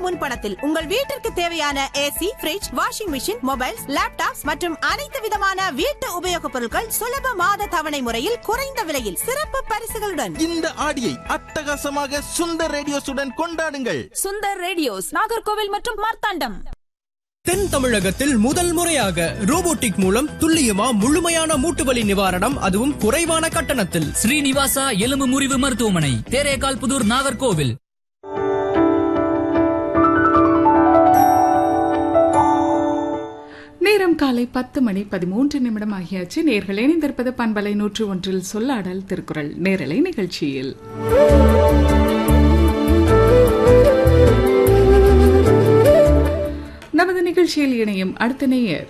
முன்பணத்தில் உங்கள் வீட்டிற்கு தேவையான AC fridge washing machine mobiles laptops மற்றும் அனைத்து விதமான வீட்டு உபயோகப் பொருட்கள் சுலப மாத தவணை முறையில் குறைந்த விலையில் சிறப்பு பரிசுகளுடன் இந்த ஆடியை அட்டகாசமாக சுந்தர் ரேடியோஸுடன் கொண்டாடுங்கள் சுந்தர் ரேடியோஸ் நாகர்கோவில் மற்றும் மார்த்தாண்டம் தென் தமிழகத்தில் முதல் முறையாக ரோபோட்டிக் மூலம் துல்லியமா முழுமையான மூட்டு வலி நிவாரணம் அதுவும் குறைவான கட்டணத்தில் ஸ்ரீனிவாசா எலும்பு முறிவு மருத்துவமனை தேரேகால் புதூர் நாகர்கோவில் நேரம் காலை பத்து மணி பதிமூன்று நிமிடம் ஆகியாச்சு நேர்கள் இணைந்திருப்பது பண்பலை நூற்று ஒன்றில் சொல்லாடல் திருக்குறள் நேரலை நிகழ்ச்சியில் நமது நிகழ்ச்சியில் இணையும் அடுத்த நேயர்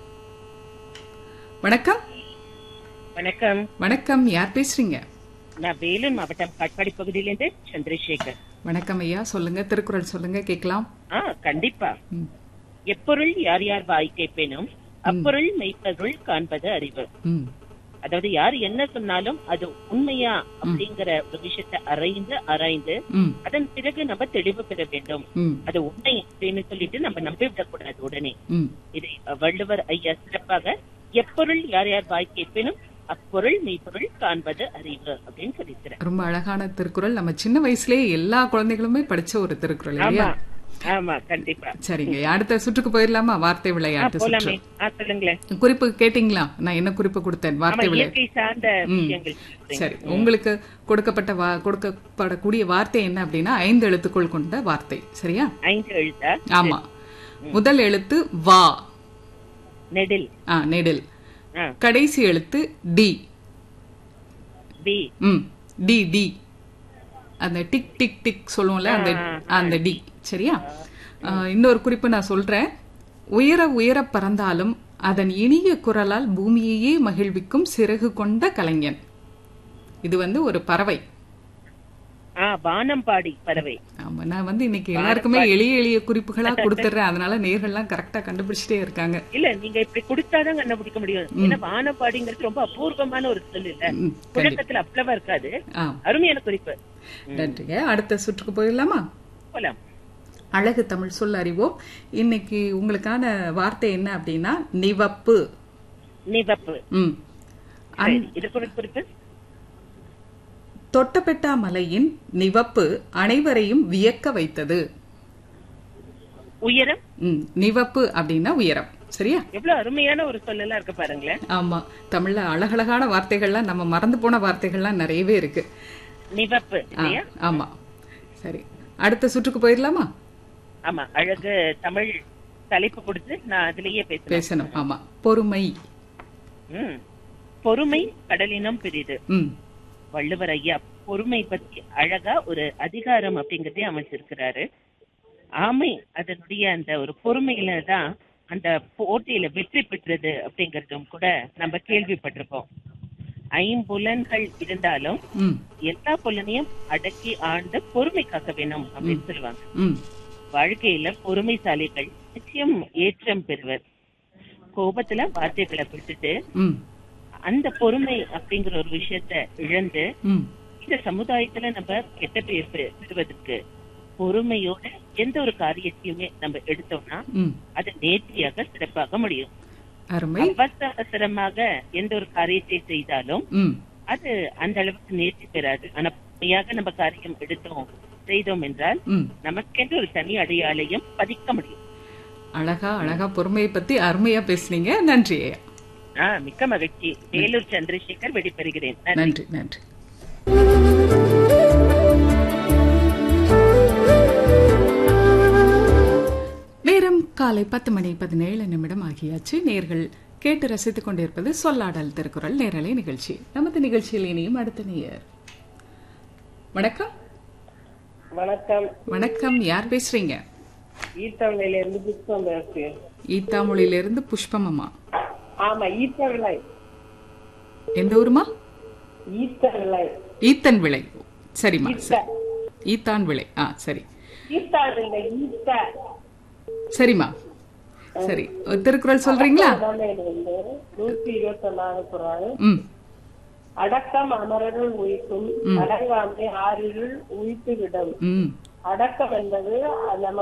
வணக்கம் வணக்கம் வணக்கம் யார் பேசுறீங்க நான் வேலூர் மாவட்டம் காட்பாடி பகுதியிலிருந்து சந்திரசேகர் வணக்கம் ஐயா சொல்லுங்க திருக்குறள் சொல்லுங்க கேட்கலாம் ஆ கண்டிப்பா ம். எப்பொருள் யார் யார் வாய் கேட்பேனும் அப்பொருள் மெய்ப்பொருள் காண்பது அறிவு ம் அதாவது யார் என்ன சொன்னாலும் அது உண்மையா அப்படிங்கிற ஒரு விஷயத்தை அரைந்து ஆராய்ந்து ம் அதன் பிறகு நம்ம தெளிவு பெற வேண்டும் ம் அது உண்மை அப்படின்னு சொல்லிட்டு நம்ம நம்பிவிடக் கூடாது உடனே ம் இதை வள்ளுவர் ஐயா சிறப்பாக எப்பொருள் யார் யார் வாய் கேட்பேனும் அப்பொருள் மெய்ப்பொருள் காண்பது அறிவு அப்படின்னு சொல்லியிருக்கிறார் ரொம்ப அழகான திருக்குறள் நம்ம சின்ன வயசுலயே எல்லா குழந்தைகளுமே படிச்ச ஒரு திருக்குறள் ஆமா இல்லையா ஆமா கண்டிப்பா சரிங்க அடுத்த சுற்றுக்கு போயிடலாமா வார்த்தை ஆ, விளையாட்டு போலாமே சுற்று ஆ, சொல்லுங்களேன் குறிப்பு கேட்டீங்களா நான் என்ன குறிப்பு கொடுத்தேன் ஆமா வார்த்தை விளையாட்டு இயற்கை சார்ந்த ம். விஷயங்கள் சரி உங்களுக்கு கொடுக்கப்பட்ட வா- கொடுக்கப்படக்கூடிய வார்த்தை என்ன அப்படின்னா ஐந்து எழுத்துக்கள் கொண்ட வார்த்தை சரியா ஐந்து எழுத்தா ஆமா முதல் எழுத்து வா நெடில் ஆ நெடில் ஆ, கடைசி எழுத்து டி பி ம் டி டி அந்த டிக் டிக் டிக் சொல்லுவோம்ல அந்த அந்த டி சரியா ஆ, இன்னொரு குறிப்பு நான் சொல்றேன் உயர உயர பறந்தாலும் அதன் இனிய குரலால் பூமியையே மகிழ்விக்கும் சிறகு கொண்ட கலைஞன் இது வந்து ஒரு பறவை ஆ வானம்பாடி பறவை ஆமா நான் வந்து இன்னைக்கு எல்லாருக்குமே எளிய எளிய குறிப்புகளா கொடுத்துறேன் அதனால நேர்கள்லாம் கரெக்டா கண்டுபிடிச்சிட்டே இருக்காங்க இல்ல நீங்க இப்படி கொடுத்தாதான் கண்டுபிடிக்க முடியும் ஏன்னா வானம்பாடிங்கிறது ரொம்ப அபூர்வமான ஒரு சொல் இல்ல ம், புழக்கத்துல அவ்வளவா இருக்காது ஆ அருமையான குறிப்பு நன்றிங்க அடுத்த சுற்றுக்கு போயிடலாமா போலாம் அழகு தமிழ் சொல் அறிவோம் இன்னைக்கு உங்களுக்கான வார்த்தை என்ன அப்படின்னா நிவப்பு நிவப்பு ம் சரி, இதுக்கு ஒரு குறிப்பு தொட்டபெட்டா மலையின் நிவப்பு அனைவரையும் வியக்க வைத்தது உயரம் ம் நிவப்பு அப்படின்னா உயரம் சரியா எவ்வளவு அருமையான ஒரு சொல்லலாம் இருக்கு பாருங்களேன் ஆமா தமிழ்ல அழகழகான வார்த்தைகள்லாம் நம்ம மறந்து போன வார்த்தைகள்லாம் நிறையவே இருக்கு நிவப்பு ஆ, இல்லையா ஆமா சரி அடுத்த சுற்றுக்கு போயிடலாமா ஆமா அழகு தமிழ் தலைப்பு கொடுத்து நான் அதுலயே பேசுறேன் பேசணும் ஆமா பொறுமை ம். பொறுமை கடலினம் பெரிது ம் வள்ளுவர் ஐயா பொறுமை பத்தி அழகா ஒரு அதிகாரம் அப்படிங்கறதே அமைச்சிருக்கிறாரு ஆமை அதனுடைய அந்த ஒரு பொறுமையில தான் அந்த போட்டியில வெற்றி பெற்றது அப்படிங்கறதும் கூட நம்ம கேள்விப்பட்டிருப்போம் ஐம்புலன்கள் இருந்தாலும் ம் எல்லா புலனையும் அடக்கி ஆண்டு பொறுமை காக்க வேணும் அப்படின்னு சொல்லுவாங்க ம் வாழ்க்கையில பொறுமைசாலிகள் நிச்சயம் ஏற்றம் பெறுவர் கோபத்துல வார்த்தைகளை விட்டுட்டு ம் அந்த பொறுமை அப்படிங்கிற ஒரு விஷயத்த இழந்து ம் இந்த சமுதாயத்துல நம்ம கெட்ட பேர் பெ- பெறுவதற்கு பொறுமையோட எந்த ஒரு காரியத்தையுமே நம்ம எடுத்தோம்னா ம் அது நேர்த்தியாக சிறப்பாக முடியும் அருமை அவசர அவசரமாக எந்த ஒரு காரியத்தை செய்தாலும் ம் அது அந்த அளவுக்கு நேர்த்தி பெறாது ஆனா பொறுமையாக நம்ம காரியம் எடுத்தோம் செய்தோம் என்றால் ம் நமக்கென்று ஒரு தனி அடையாளையும் பதிக்க முடியும் அழகா அழகா பொறுமையை பத்தி அருமையா பேசுனீங்க நன்றி ஐயா ஆஹ் மிக்க மகிழ்ச்சி வேலூர் சந்திரசேகர் வெடிபெறுகிறேன் நன்றி நன்றி நன்றி நேரம் காலை பத்து மணி பதினேழு நிமிடம் ஆகியாச்சு நேர்கள் கேட்டு ரசித்துக் கொண்டிருப்பது சொல்லாடல் திருக்குறள் நேரலை நிகழ்ச்சி நமது நிகழ்ச்சியில் இனியும் அடுத்த நேயர் வணக்கம் வணக்கம் வணக்கம் யார் பேசுறீங்க ஈத்தவிளையில இருந்து புஷ்பம் பேசுறேன் ஈத்தாமொழியிலிருந்து புஷ்பமம்மா ஆமா ஈத்தவிளை எந்த ஊருமா ஈத்தவிளை ஈத்தன் விளை சரிம்மா ஈத்த சரி. ஈத்தான் விளை ஆ சரி ஈத்தாவிளை ஈத்த சரிம்மா சரி ஒரு திருக்குறள் சொல்றீங்களா தமிழ்ல இருந்து நூத்தி இருபத்தி ஒன்னாவது குரல் ம் அடக்கம் அமரருள் உயிக்கும் அடங்காமை ஆறிருள் உயித்து விடும் ம் அடக்கம் என்பது நம்ம